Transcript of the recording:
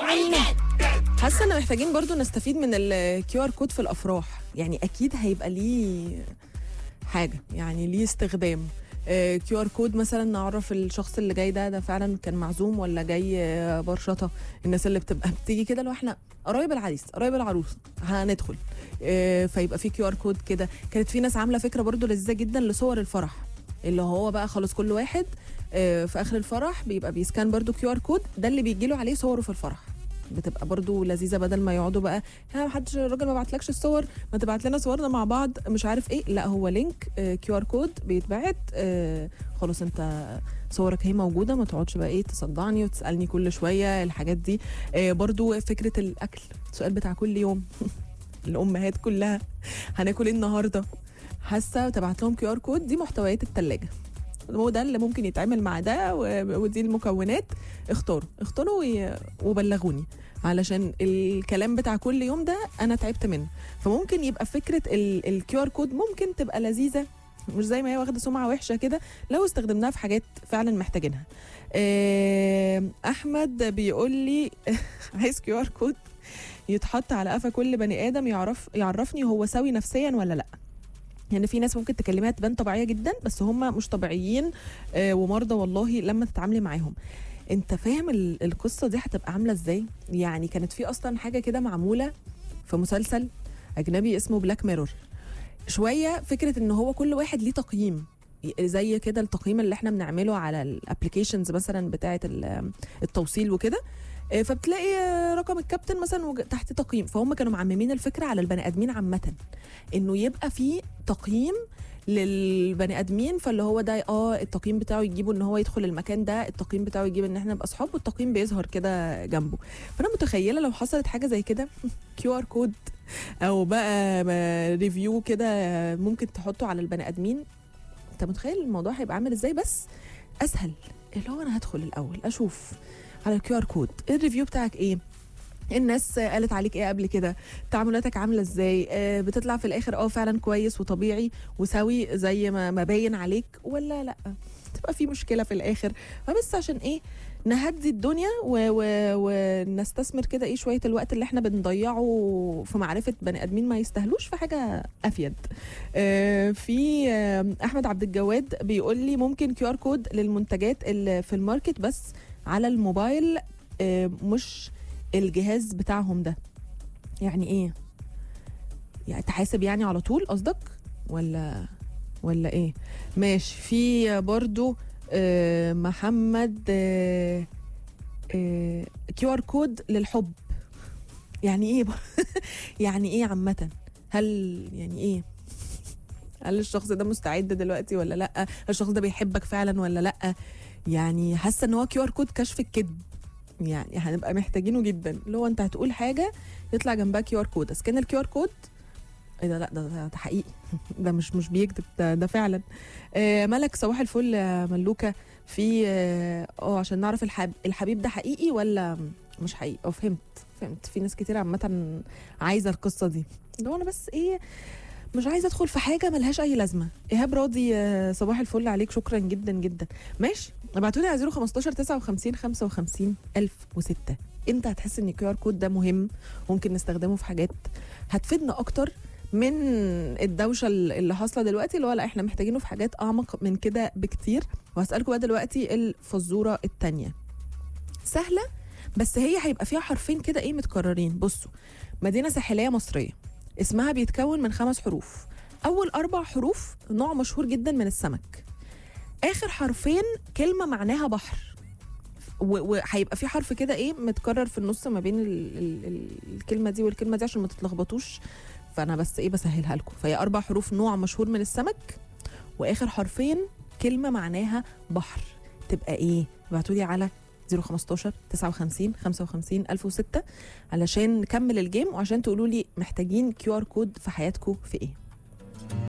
حاسه ان محتاجين برضو نستفيد من الكيو ار كود في الافراح يعني اكيد هيبقى ليه حاجه يعني ليه استخدام كيو ار كود مثلا نعرف الشخص اللي جاي ده ده فعلا كان معزوم ولا جاي آه، برشطه الناس اللي بتبقى بتيجي كده لو احنا قرايب العريس قرايب العروس هندخل آه، فيبقى في كيو ار كود كده كانت في ناس عامله فكره برضو لذيذه جدا لصور الفرح اللي هو بقى خلاص كل واحد آه، في اخر الفرح بيبقى بيسكان برضو كيو ار كود ده اللي بيجي له عليه صوره في الفرح بتبقى برضو لذيذه بدل ما يقعدوا بقى ها محدش الراجل ما بعتلكش الصور ما تبعت لنا صورنا مع بعض مش عارف ايه لا هو لينك كيو ار كود بيتبعت آه، خلاص انت صورك هي موجوده ما تقعدش بقى ايه تصدعني وتسالني كل شويه الحاجات دي آه، برضو فكره الاكل السؤال بتاع كل يوم الامهات كلها هناكل ايه النهارده حاسه تبعت لهم كيو ار كود دي محتويات الثلاجه هو ده اللي ممكن يتعمل مع ده و- ودي المكونات اختاروا اختاروا وي- وبلغوني علشان الكلام بتاع كل يوم ده انا تعبت منه فممكن يبقى فكره الكيو ار كود ممكن تبقى لذيذه مش زي ما هي واخده سمعه وحشه كده لو استخدمناها في حاجات فعلا محتاجينها آه، احمد بيقول لي عايز كيو ار كود يتحط على قفا كل بني ادم يعرف يعرفني هو سوي نفسيا ولا لا يعني في ناس ممكن تكلمها تبان طبيعيه جدا بس هم مش طبيعيين آه، ومرضى والله لما تتعاملي معاهم انت فاهم ال- القصه دي هتبقى عامله ازاي يعني كانت في اصلا حاجه كده معموله في مسلسل اجنبي اسمه بلاك ميرور شويه فكره ان هو كل واحد ليه تقييم زي كده التقييم اللي احنا بنعمله على الابلكيشنز مثلا بتاعه ال- التوصيل وكده آه، فبتلاقي آه، رقم الكابتن مثلا وج- تحت تقييم فهم كانوا معممين الفكره على البني ادمين عامه انه يبقى في تقييم للبني ادمين فاللي هو ده اه التقييم بتاعه يجيبه ان هو يدخل المكان ده التقييم بتاعه يجيب ان احنا نبقى اصحاب والتقييم بيظهر كده جنبه فانا متخيله لو حصلت حاجه زي كده كيو ار كود او بقى ما- ريفيو كده ممكن تحطه على البني ادمين انت متخيل الموضوع هيبقى عامل ازاي بس اسهل اللي هو انا هدخل الاول اشوف على الكيو ار كود الريفيو بتاعك ايه الناس قالت عليك ايه قبل كده تعاملاتك عامله ازاي آه، بتطلع في الاخر اه فعلا كويس وطبيعي وسوي زي ما ما باين عليك ولا لا تبقى في مشكله في الاخر فبس عشان ايه نهدي الدنيا و... و... ونستثمر كده ايه شويه الوقت اللي احنا بنضيعه في معرفه بني ادمين ما يستاهلوش في حاجه افيد آه، في آه، احمد عبد الجواد بيقول لي ممكن كيو ار كود للمنتجات اللي في الماركت بس على الموبايل آه، مش الجهاز بتاعهم ده يعني ايه يعني تحاسب يعني على طول قصدك ولا ولا ايه ماشي في برضو آه، محمد كيو ار كود للحب يعني ايه ب- يعني ايه عامه هل يعني ايه هل الشخص ده مستعد دلوقتي ولا لا هل الشخص ده بيحبك فعلا ولا لا يعني حاسه ان هو كيو ار كود كشف الكذب يعني هنبقى محتاجينه جدا اللي هو انت هتقول حاجه يطلع جنبها كيو ار كود اسكان الكيو ار كود ايه ده لا ده, ده, ده حقيقي ده مش مش بيكذب ده, ده فعلا آه ملك صباح الفل يا ملوكه في اه آه، عشان نعرف الحب الحبيب ده حقيقي ولا مش حقيقي اه فهمت فهمت في ناس كتير عامه عايزه القصه دي لو انا بس ايه مش عايزه ادخل في حاجه ملهاش اي لازمه ايهاب راضي آه، صباح الفل عليك شكرا جدا جدا ماشي ابعتوا لي على 015 59 55 1006 انت هتحس ان الكيو ار كود ده مهم ممكن نستخدمه في حاجات هتفيدنا اكتر من الدوشه اللي حاصله دلوقتي اللي هو لا احنا محتاجينه في حاجات اعمق من كده بكتير وهسالكم بقى دلوقتي الفزوره الثانيه سهله بس هي هيبقى فيها حرفين كده ايه متكررين بصوا مدينه ساحليه مصريه اسمها بيتكون من خمس حروف اول اربع حروف نوع مشهور جدا من السمك اخر حرفين كلمه معناها بحر و- وهيبقى في حرف كده ايه متكرر في النص ما بين ال ال ال الكلمه دي والكلمه دي عشان ما تتلخبطوش فانا بس ايه بسهلها لكم فهي اربع حروف نوع مشهور من السمك واخر حرفين كلمه معناها بحر تبقى ايه ابعتوا لي على 015 59 55 1006 علشان نكمل الجيم وعشان تقولوا لي محتاجين كيو ار كود في حياتكم في ايه